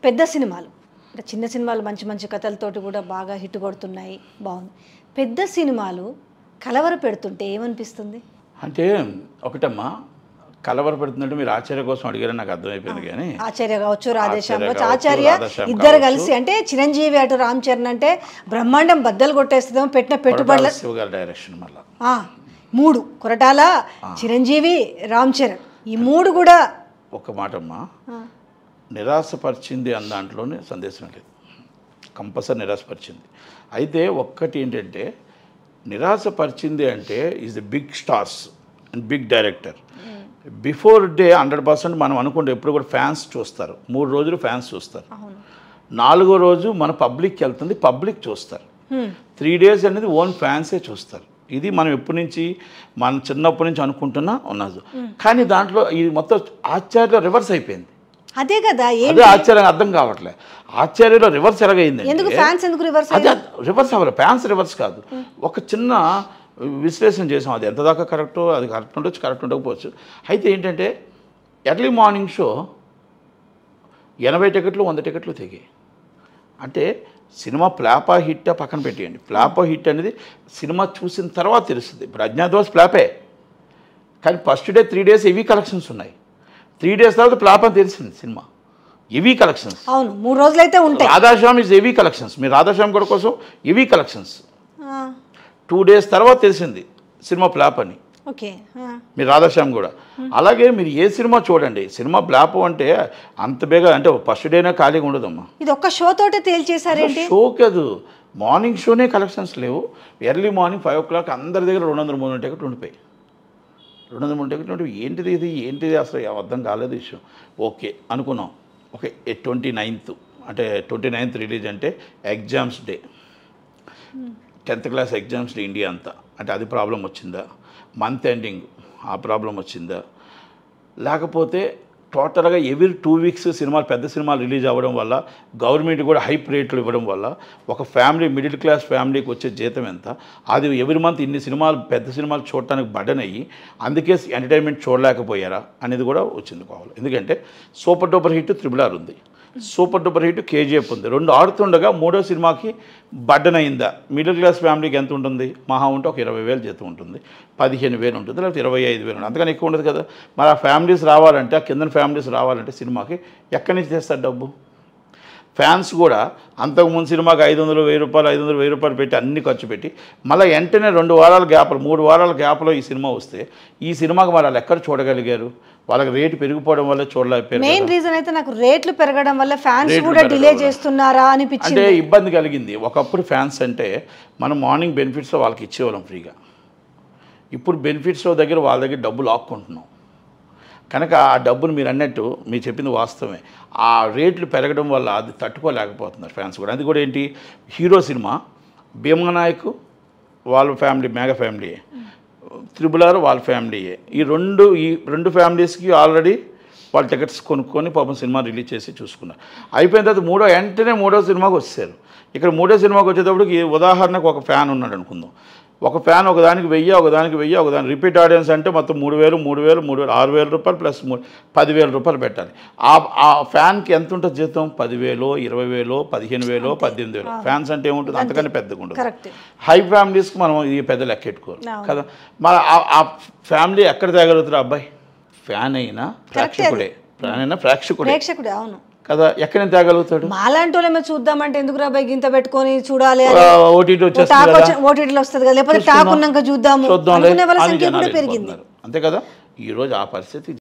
పెద్ద సినిమాలు అంటే చిన్న సినిమాలు మంచి మంచి కథలతోటి కూడా బాగా హిట్ కొడుతున్నాయి బాగుంది పెద్ద సినిమాలు కలవర పెడుతుంటే ఏమనిపిస్తుంది అంటే ఒకటమ్మా కలవర పెడుతుందంటే మీరు ఆశ్చర్య కోసం అడిగారని నాకు అర్థమైపోయింది కానీ ఆచార్య కావచ్చు రాధేశ్యామ్ ఆచార్య కావచ్చు కావచ్చు, ఆచార్య రాధేశ్యామ్ ఇద్దరు కావచ్చు. కలిసి అంటే చిరంజీవి అటు రామ్ చరణ్ అంటే బ్రహ్మాండం బద్దలు కొట్టేస్తుందేమో పెట్టిన పెట్టుబడుల కొరటాల శివ గారి డైరెక్షన్ మళ్ళీ ఆ, మూడు కొరటాల చిరంజీవి రామ్ చరణ్ ఈ మూడు కూడా ఒక్క మాటమ్మా ఆ, నిరాశపరిచింది అన్న దాంట్లోనే సందేశం లేదు కంపల్సరీ నిరాశపరిచింది అయితే ఒక్కటి ఏంటంటే నిరాశపరిచింది అంటే is the big stars and big director before day hundred percent మనం అనుకుంటే ఎప్పుడు కూడా ఫ్యాన్స్ చూస్తారు మూడు రోజులు ఫ్యాన్స్ చూస్తారు అవును నాలుగో రోజు మన పబ్లిక్కి వెళ్తుంది పబ్లిక్ చూస్తారు హ్మ్. త్రీ డేస్ అనేది ఓన్ ఫ్యాన్సే చూస్తారు ఇది మనం ఎప్పటి నుంచి మనం చిన్నప్పటి నుంచి అనుకుంటున్నా ఉన్నది కానీ దాంట్లో ఇది మొత్తం ఆశ్చర్య రివర్స్ అయిపోయింది అదే కదా ఏ అదే ఆశ్చర్యం అర్థం కావట్లే ఆశ్చర్యలో రివర్స్ ఎలాగైంది ఎందుకు ఫ్యాన్స్ ఎందుకు రివర్స్ అదే రివర్స్ అవ్వాలి ఫ్యాన్స్ రివర్స్ కాదు ఒక చిన్న విశ్లేషణ చేసాం అది ఎంత దాకా కరెక్టో అది కరెక్ట్ ఉండొచ్చు కరెక్ట్ ఉండకపోవచ్చు అయితే ఏంటంటే ఎర్లీ మార్నింగ్ షో ఎనభై టికెట్లు వంద టికెట్లు తెగాయి అంటే సినిమా ఫ్లాపా హిట్ పక్కన పెట్టేయండి ఫ్లాపా హిట్ అనేది సినిమా చూసిన తర్వాత తెలుస్తుంది ఇప్పుడు అజ్ఞాతవాస్ ఫ్లాపే కానీ first day three days heavy collections ఉన్నాయి త్రీ డేస్ తర్వాత ఫ్లాప్ అని తెలిసింది సినిమా హెవీ కలెక్షన్స్ అవును మూడు రోజులు అయితే ఉంటాయి రాధాశ్యామ్ ఇస్ హెవీ కలెక్షన్స్ మీరు రాధాశ్యామ్ కూడా కోసం హెవీ కలెక్షన్స్ ఆ, టూ డేస్ తర్వాత తెలిసింది సినిమా ఫ్లాప్ అని ఓకే ఆ, మీరు రాధాశ్యామ్ కూడా అలాగే మీరు ఏ సినిమా చూడండి సినిమా ఫ్లాప్ అంటే అంత బేగా అంటే ఫస్ట్ డేనే ఖాళీగా ఉండదమ్మా ఇది ఒక్క షో తోటే తేల్చేశారేంటి షో కాదు మార్నింగ్ షోనే కలెక్షన్స్ లేవు early morning five o'clock అందరి దగ్గర రెండు వందల మూడు వందల టికెట్లు ఉండిపోయి రెండు వందల మూడు టికెట్లు ఉంటే ఏంటిది ఇది ఏంటిది అసలు అర్థం కాలేదు విషయం ఓకే అనుకున్నాం ఓకే ట్వంటీ నైన్త్ అంటే ట్వంటీ నైన్త్ రిలీజ్ అంటే exams day tenth class exams day India అంతా అంటే అది ప్రాబ్లం వచ్చిందా మంత్ ఎండింగ్ ఆ ప్రాబ్లం వచ్చిందా లేకపోతే టోటల్గా ఎవ్రీ టూ వీక్స్ సినిమాలు పెద్ద సినిమాలు రిలీజ్ అవ్వడం వల్ల గవర్నమెంట్ కూడా హైప్ రేట్లు ఇవ్వడం వల్ల ఒక ఫ్యామిలీ మిడిల్ క్లాస్ ఫ్యామిలీకి వచ్చే జీతం ఎంత అది ఎవ్రీ మంత్ ఇన్ని సినిమాలు పెద్ద సినిమాలు చూడటానికి బడన్ అయ్యి అందుకే ఎంటర్టైన్మెంట్ చూడలేకపోయారా అనేది కూడా వచ్చింది కావాలి ఎందుకంటే super duper hit triple R ఉంది సూపర్ డూపర్ హిట్ కేజీఎఫ్ ఉంది రెండు ఆడుతుండగా మూడో సినిమాకి బడ్డన్ అయిందా మిడిల్ క్లాస్ ఫ్యామిలీకి ఎంత ఉంటుంది మహా ఉంటే ఒక ఇరవై వేలు జీతం ఉంటుంది పదిహేను వేలు ఉంటుంది లేకపోతే ఇరవై ఐదు వేలు ఉంటుంది అంతకని ఎక్కువ ఉండదు కదా మరి ఆ ఫ్యామిలీస్ రావాలంటే ఆ కింద ఫ్యామిలీస్ రావాలంటే సినిమాకి ఎక్కడి నుంచి తెస్తారు డబ్బు ఫ్యాన్స్ కూడా అంతకుముందు సినిమాకి ఐదు వందలు వెయ్యి రూపాయలు ఐదు వందలు వెయ్యి రూపాయలు పెట్టి అన్ని ఖర్చు పెట్టి మళ్ళీ వెంటనే రెండు వారాల గ్యాప్లో మూడు వారాల గ్యాప్లో ఈ సినిమా వస్తే ఈ సినిమాకి మరి వాళ్ళు ఎక్కడ చూడగలిగారు వాళ్ళకి రేటు పెరిగిపోవడం వల్ల చూడలేకపోయారు మెయిన్ రీజన్ అయితే నాకు రేట్లు పెరగడం వల్ల ఫ్యాన్స్ రేట్లు కూడా పెరగడం డిలే వల్ల. చేస్తున్నారా అనిపించింది అంటే ఇబ్బంది కలిగింది ఒకప్పుడు ఫ్యాన్స్ అంటే మనం మార్నింగ్ బెనిఫిట్స్ వాళ్ళకి ఇచ్చేవాళ్ళం ఫ్రీగా ఇప్పుడు బెనిఫిట్స్ దగ్గర వాళ్ళ దగ్గర డబ్బులు ఆక్కుంటున్నాం కనుక ఆ డబ్బులు మీరు అన్నట్టు మీరు చెప్పింది వాస్తవమే ఆ రేట్లు పెరగడం వల్ల అది తట్టుకోలేకపోతున్నారు ఫ్యాన్స్ కూడా అది కూడా ఏంటి హీరో సినిమా భీమనాయక్ వాళ్ళ ఫ్యామిలీ మేఘ ఫ్యామిలీ త్రిబుల్ ఆర్ వాళ్ళ ఫ్యామిలీయే ఈ రెండు ఈ రెండు ఫ్యామిలీస్కి ఆల్రెడీ వాళ్ళు టికెట్స్ కొనుక్కొని పాపం సినిమా రిలీజ్ చేసి చూసుకున్నారు అయిపోయిన తర్వాత మూడో వెంటనే మూడో సినిమాకి వచ్చారు ఇక్కడ మూడో సినిమాకి వచ్చేటప్పటికి ఉదాహరణకు ఒక ఫ్యాన్ ఉన్నాడు అనుకుందాం ఒక ఫ్యాన్ ఒకదానికి వెయ్యి ఒకదానికి వెయ్యి ఒకదాని రిపీట్ ఆడియన్స్ అంటే మొత్తం మూడు వేలు మూడు వేలు మూడు వేలు ఆరు వేల రూపాయలు ప్లస్ మూడు పదివేల రూపాయలు పెట్టాలి ఆ ఆ ఫ్యాన్కి ఎంత ఉంటుంది జీతం పదివేలు ఇరవై వేలు పదిహేను వేలు పద్దెనిమిది వేలు ఫ్యాన్స్ అంటే ఏముంటుంది అంతకని పెద్దగా ఉంటుంది కరెక్ట్ హై ఫ్యామిలీస్కి మనం ఈ పెద్ద లెక్క పెట్టుకోరు అవును. కదా మన ఆ- ఆ ఫ్యామిలీ ఎక్కడ తేగలుగుతారు అబ్బాయి ఫ్యాన్ అయినా ప్రేక్షకుడే ఫ్యాన్ అయినా ప్రేక్షకుడే ప్రేక్షకుడు అవును కదా ఎక్కడ తేగలుగుతాడు మాలాంటి వాళ్ళమే చూద్దామంటే ఎందుకు రాబాయి గింత పెట్టుకొని చూడాలి ఓటీటీ వచ్చేస్తుంది టాక్ కదా వచ్చి ఓటీటీలో వస్తుంది కదా లేకపోతే టాక్ ఉన్నాక చూద్దాము చూద్దాంలే అనుకునే వాళ్ళ అని సంఖ్య కూడా జనాలు పెరిగింది వెళ్ళిపోతున్నారు. అంతే కదా ఈరోజు ఆ పరిస్థితి